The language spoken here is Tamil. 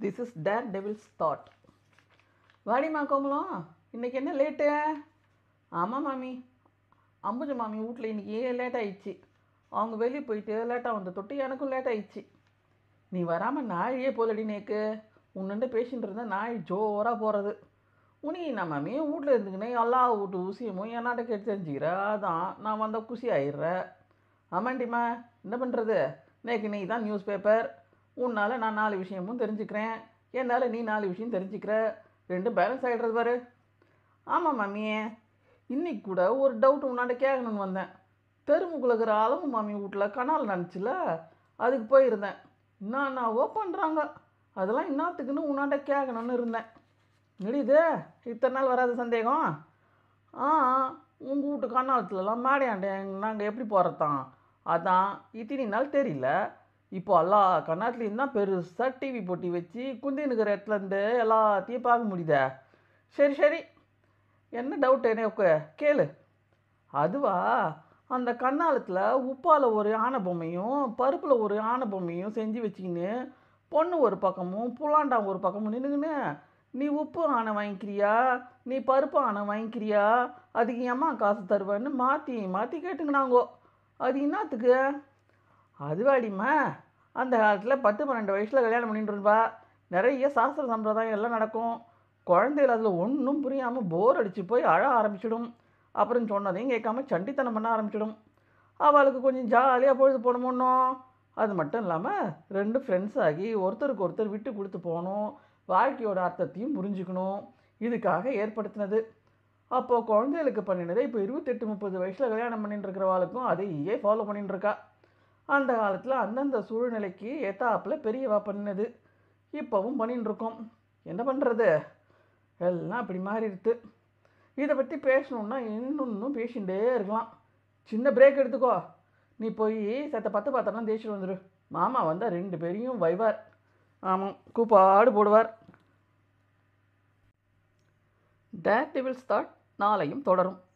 this is dare devils that வாடிமா கோமலம் இன்னைக்கு என்ன லேட்டு ஆமாம் மாமி அம்புஜ மாமி வீட்டில் இன்னைக்கு லேட் ஆயிடுச்சு அவங்க வெளியே போயிட்டு லேட்டாக வந்த தொட்டு எனக்கும் லேட் ஆயிடுச்சு நீ வராமல் நாழியே போலடி நேக்கு உன்னுண்ட பேசிட்டு இருந்தா நாய் ஜோராக போகிறது உனி நான் மாமி வீட்டில் இருந்துக்கினே எல்லா வீட்டு ஊசியமும் என்னாட்ட கேட்டு தெரிஞ்சுக்கிற அதான் நான் வந்தால் குசி ஆயிடுறேன் ஆமாண்டிம்மா என்ன பண்ணுறது நேக்கு நீ தான் நியூஸ் பேப்பர் உன்னால் நான் நாலு விஷயமும் தெரிஞ்சுக்கிறேன் என்னால் நீ நாலு விஷயம் தெரிஞ்சுக்கிற ரெண்டும் பேலன்ஸ் ஆகிடுறது பாரு ஆமாம் மாமியே இன்னைக்கு கூட ஒரு டவுட் உன்னாண்ட கேட்கணும்னு வந்தேன் தெருமுக்குள்ள இருக்கிற அளவு மாமி வீட்டில் கனால் நினச்சில அதுக்கு போயிருந்தேன் என்னன்னாவோ பண்ணுறாங்க அதெல்லாம் இன்னத்துக்குன்னு உன்னாண்ட கேட்கணும்னு இருந்தேன் முடியுது இத்தனை நாள் வராத சந்தேகம் ஆ உங்கள் வீட்டு கண்ணாலத்துலலாம் மேடையாண்ட நாங்கள் எப்படி போகிறதான் அதான் இத்தனை நாள் தெரியல இப்போ எல்லா கண்ணாத்துலேயும் தான் பெருசாக டிவி போட்டி வச்சு குந்தி நிற்கிற இடத்துலேருந்து எல்லாத்தையும் பார்க்க முடியுதே சரி சரி என்ன டவுட் எனக்கு கேளு அதுவா அந்த கண்ணாலத்தில் உப்பால் ஒரு ஆனை பொம்மையும் பருப்பில் ஒரு ஆனை பொம்மையும் செஞ்சு வச்சுக்கின்னு பொண்ணு ஒரு பக்கமும் புலாண்டா ஒரு பக்கமும் நின்றுக்கின்னு நீ உப்பு ஆனை வாங்கிக்கிறியா நீ பருப்பு ஆனை வாங்கிக்கிறியா அதுக்கு ஏம்மா காசு தருவேன்னு மாற்றி மாற்றி கேட்டுக்கினாங்கோ அது என்னத்துக்கு அதுவாடிம்மா அந்த காலத்தில் பத்து பன்னெண்டு வயசில் கல்யாணம் பண்ணிட்டு இருப்பா நிறைய சாஸ்திர சம்பிரதாயம் எல்லாம் நடக்கும் குழந்தைகள் அதில் ஒன்றும் புரியாமல் போர் அடித்து போய் அழ ஆரம்பிச்சிடும் அப்புறம் சொன்னதையும் கேட்காம சண்டித்தனம் பண்ண ஆரம்பிச்சிடும் அவளுக்கு கொஞ்சம் ஜாலியாக பொழுது போகணுமோன்னோ அது மட்டும் இல்லாமல் ரெண்டு ஃப்ரெண்ட்ஸ் ஆகி ஒருத்தருக்கு ஒருத்தர் விட்டு கொடுத்து போகணும் வாழ்க்கையோட அர்த்தத்தையும் புரிஞ்சுக்கணும் இதுக்காக ஏற்படுத்தினது அப்போது குழந்தைகளுக்கு பண்ணினதை இப்போ இருபத்தெட்டு முப்பது வயசில் கல்யாணம் பண்ணிட்டு இருக்கிறவாளுக்கும் அதையே ஃபாலோ பண்ணிட்டு இருக்கா அந்த காலத்தில் அந்தந்த சூழ்நிலைக்கு ஏத்தாப்பில் பெரியவா பண்ணினது இப்போவும் பண்ணிட்டு இருக்கோம் என்ன பண்ணுறது எல்லாம் அப்படி மாறிடுது இதை பற்றி பேசணுன்னா இன்னும் பேசிகிட்டே இருக்கலாம் சின்ன பிரேக் எடுத்துக்கோ நீ போய் செத்த பத்து பாத்திரம் தேய்ச்சிட்டு வந்துடு மாமா வந்தால் ரெண்டு பேரையும் வைவார் ஆமாம் கூப்பாடு போடுவார் டேர் டிவில்ஸ் தாட் நாளையும் தொடரும்